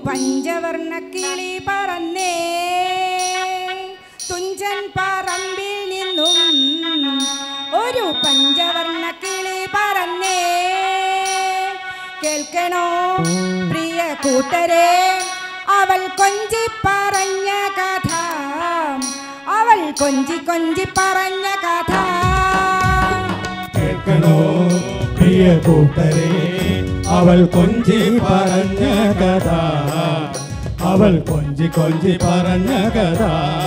പഞ്ചവർണ്ണ കിളി പറന്നേ തുഞ്ചൻ പറമ്പിൽ നിന്നും ഒരു പഞ്ചവർണ്ണ കിളി പറന്നേ കേൾക്കണോ പ്രിയ കൂട്ടരെ അവൾ കൊഞ്ചി പറഞ്ഞ കഥ അവൾ കൊഞ്ചി കൊഞ്ചി പറഞ്ഞ കഥ കേൾക്കണോ പ്രിയ കൂട്ടരെ അവൾ കൊഞ്ചി പറഞ്ഞ കഥ അവൾ കൊഞ്ചി കൊഞ്ചി പറഞ്ഞ കഥ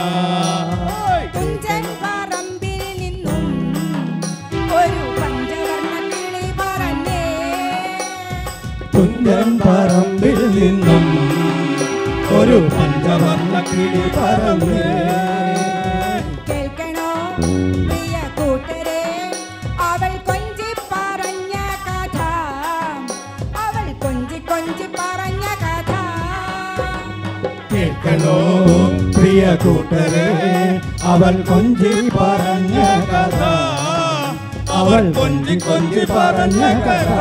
തുഞ്ചൻ പറമ്പിൽ നിന്നും ഒരു പഞ്ചവർണ്ണ കിളി പറഞ്ഞേ തുഞ്ചൻ പറമ്പിൽ നിന്നും ഒരു പഞ്ചവർണ്ണ കിളി പറന്നേ കേൾക്കണോ പ്രിയ കൂട്ടരെ അവൾ കൊഞ്ചി പറഞ്ഞ കഥ അവൾ കൊഞ്ചി കൊഞ്ചി പറഞ്ഞ കഥ കേൾക്കണോ പ്രിയ കൂട്ടരെ അവൾ കൊഞ്ചി പറഞ്ഞ കഥ അവൾ കൊഞ്ചി കൊഞ്ചി പറഞ്ഞ കഥ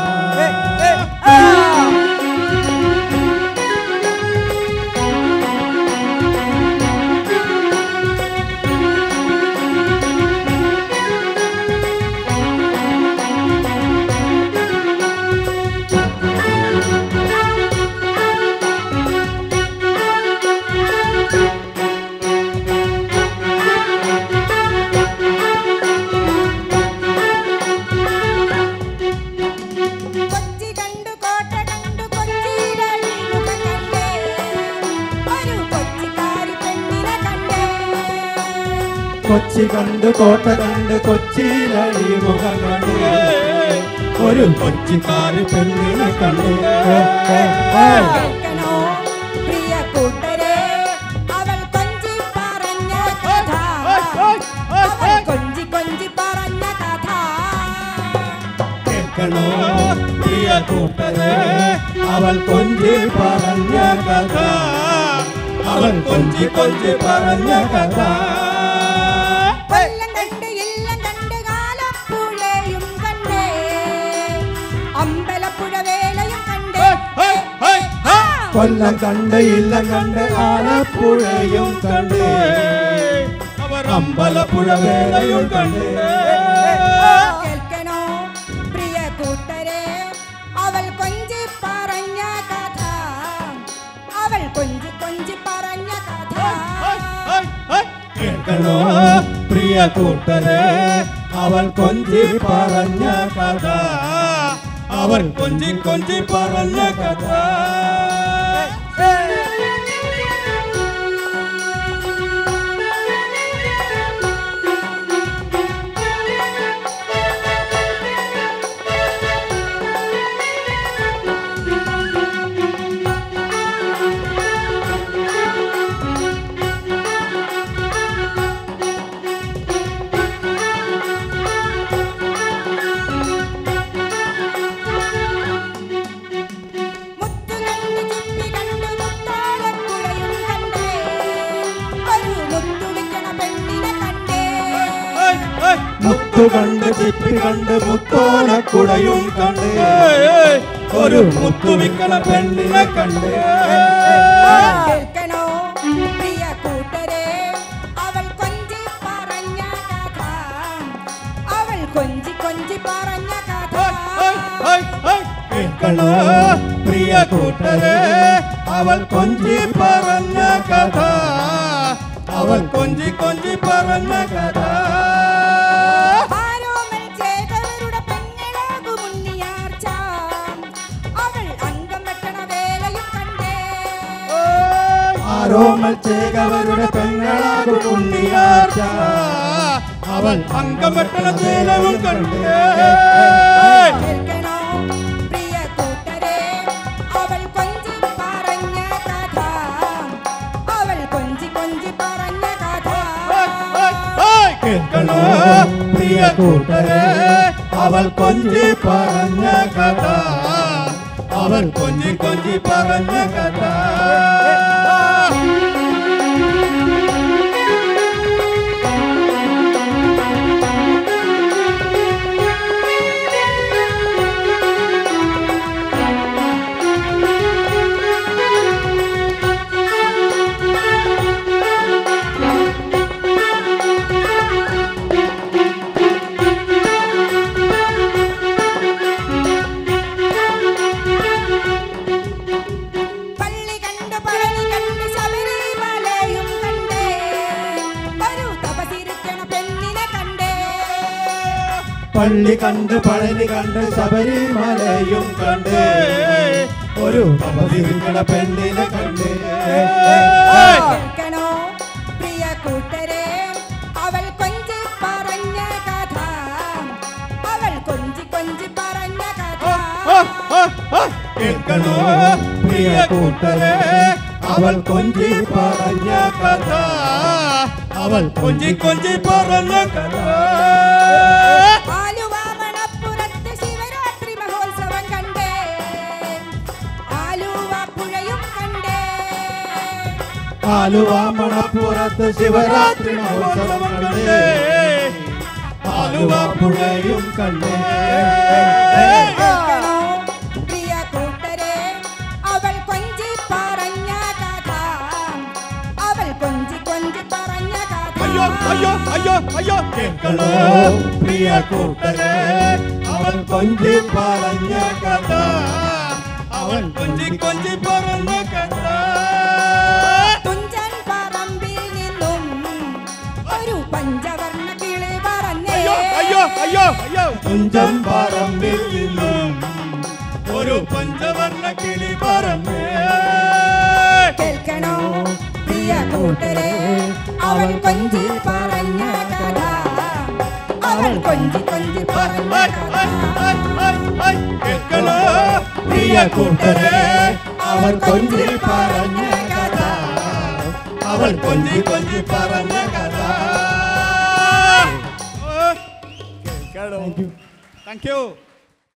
കൊച്ചി കണ്ടു കോട്ട കണ്ടു കൊച്ചിയിലെ മുഖം കണ്ടേ ഒരു കൊച്ചിക്കാരി പെണ്ണിനെ കണ്ടേ കൊച്ചി കണ്ട് കോട്ട കണ്ട് കൊച്ചിയിലടി മുഖം കണ്ട് ഒരു കൊച്ചിക്കാരി പെണ്ണിനെ കണ്ട് കേൾക്കണോ പ്രിയ കൂട്ടരെ അവൾ കൊഞ്ചി പറഞ്ഞ കഥ അവൾ കൊഞ്ചി കൊഞ്ചി പറഞ്ഞ കഥ കേൾക്കണോ പ്രിയ കൂട്ടരെ അവൾ കൊഞ്ചി പറഞ്ഞ കഥ അവൾ കൊഞ്ചി കൊഞ്ചി പറഞ്ഞ കഥ കൊല്ലം കണ്ട് ഇല്ലം കണ്ട് കാലപ്പുഴയും കണ്ടേ അമ്പലപ്പുഴ വേലയും കണ്ടേ കൊല്ലം കണ്ട് ഇല്ലം കണ്ട് ആലപ്പുഴയും കണ്ട് അമ്പലപ്പുഴ വേളയും കണ്ട് കേൾക്കണോ പ്രിയ കൂട്ടരെ അവൾ കൊഞ്ചി പറഞ്ഞ കഥ അവൾ കൊഞ്ചി കൊഞ്ചി പറഞ്ഞ കഥ കേൾക്കണോ പ്രിയ കൂട്ടരെ അവൾ കൊഞ്ചി പറഞ്ഞ കഥ അവൾ കൊഞ്ചി കൊഞ്ചി പറഞ്ഞ കഥ മുത്തു കണ്ട് ചിപ്പി കണ്ട് മുത്താലക്കുടയും കണ്ടേ ഒരു മുത്തു വിൽക്കണ പെണ്ണിനെ കണ്ടേ മുത്തു കണ്ട് ചിപ്പി കണ്ട് മുത്തോലക്കുടയും കണ്ട് ഒരു മുത്തു വിക്കണ പെണ്ണിനെ കണ്ട് കേൾക്കണോ പ്രിയ കൂട്ടരെ അവൾ കൊഞ്ചി പറഞ്ഞ കഥ അവൾ കൊഞ്ചി കൊഞ്ചി പറഞ്ഞ കഥ കേൾക്കണോ പ്രിയ കൂട്ടരെ അവൾ കൊഞ്ചി പറഞ്ഞ കഥ അവൾ കൊഞ്ചി കൊഞ്ചി പറഞ്ഞ കഥ ആരോമൽ ചേതവരുടെ പെങ്ങളാകും ഉണ്ണിയാർച്ച അവൾ അംഗം വെട്ടണ വേലയും കണ്ടേ ആരോമൽ ചേകവരുടെ പെങ്ങളാകും ഉണ്ണിയാർച്ച അവൾ അംഗമെട്ടണ തേലവും കണ്ട് കേൾക്കണോ പ്രിയ കൂട്ടരെ അവൾ കൊഞ്ചി പറഞ്ഞ കഥ അവൾ കൊഞ്ചി കൊഞ്ചി പറഞ്ഞ കഥ കേൾക്കണോ പ്രിയ കൂട്ടരെ അവൾ കൊഞ്ചി പറഞ്ഞ കഥ അവൾ കൊഞ്ചി കൊഞ്ചി പറഞ്ഞ കഥ പള്ളി കണ്ട് പഴനി കണ്ട് ശബരിമലയും കണ്ട് ഒരു തപസിരിക്കണ പെണ്ണിനെ കണ്ട് കേൾക്കണോ പ്രിയ കൂട്ടരെ അവൾ കൊഞ്ചി പറഞ്ഞ കഥ അവൾ കൊഞ്ചി കൊഞ്ചി പറഞ്ഞ കഥ കേൾക്കണോ പ്രിയ കൂട്ടരെ അവൾ കൊഞ്ചി പറഞ്ഞ കഥ അവൾ കൊഞ്ചി കൊഞ്ചി പറഞ്ഞ കഥ ആലുവ മണപ്പുറത്ത് ശിവരാത്രി മഹോത്സവം കണ്ടേ ആലുവ പുഴയും കണ്ടേ ആലുവ മണപ്പുറത്ത് ശിവരാത്രി മഹോത്സവം കണ്ടേ ആലുവ പുഴയും കണ്ടേ കേൾക്കണോ പ്രിയ കൂട്ടരെ അവൾ കൊഞ്ചി പറഞ്ഞ കഥ അവൾ കൊഞ്ചി കൊഞ്ചി പറഞ്ഞ കഥ അയ്യോ അയ്യോ അയ്യോ അയ്യോ കേൾക്കണോ പ്രിയ കൂട്ടരെ അവൾ കൊഞ്ചി പറഞ്ഞ കഥ അവൻ കൊഞ്ചി കൊഞ്ചി പറഞ്ഞ കഥ തുഞ്ചൻ പറമ്പിൽ നിന്നും ഒരു പഞ്ചവർണ്ണ കിളി പറഞ്ഞേ അയ്യോ അയ്യോ അയ്യോ അയ്യോ തുഞ്ചൻ പറമ്പിൽ നിന്നും ഒരു പഞ്ചവർണ്ണ കിളി പറഞ്ഞേ കേൾക്കണോ പ്രിയ കൂട്ടരെ അവൾ കൊഞ്ചി പറഞ്ഞ കഥ അവൾ കൊഞ്ചി കൊഞ്ചി പറഞ്ഞ കഥ കേൾക്കണോ പ്രിയ കൂട്ടരെ അവൾ കൊഞ്ചി പറഞ്ഞ കഥ അവൾ കൊഞ്ചി കൊഞ്ചി പറഞ്ഞ കഥ കേൾക്കണോ താങ്ക് യു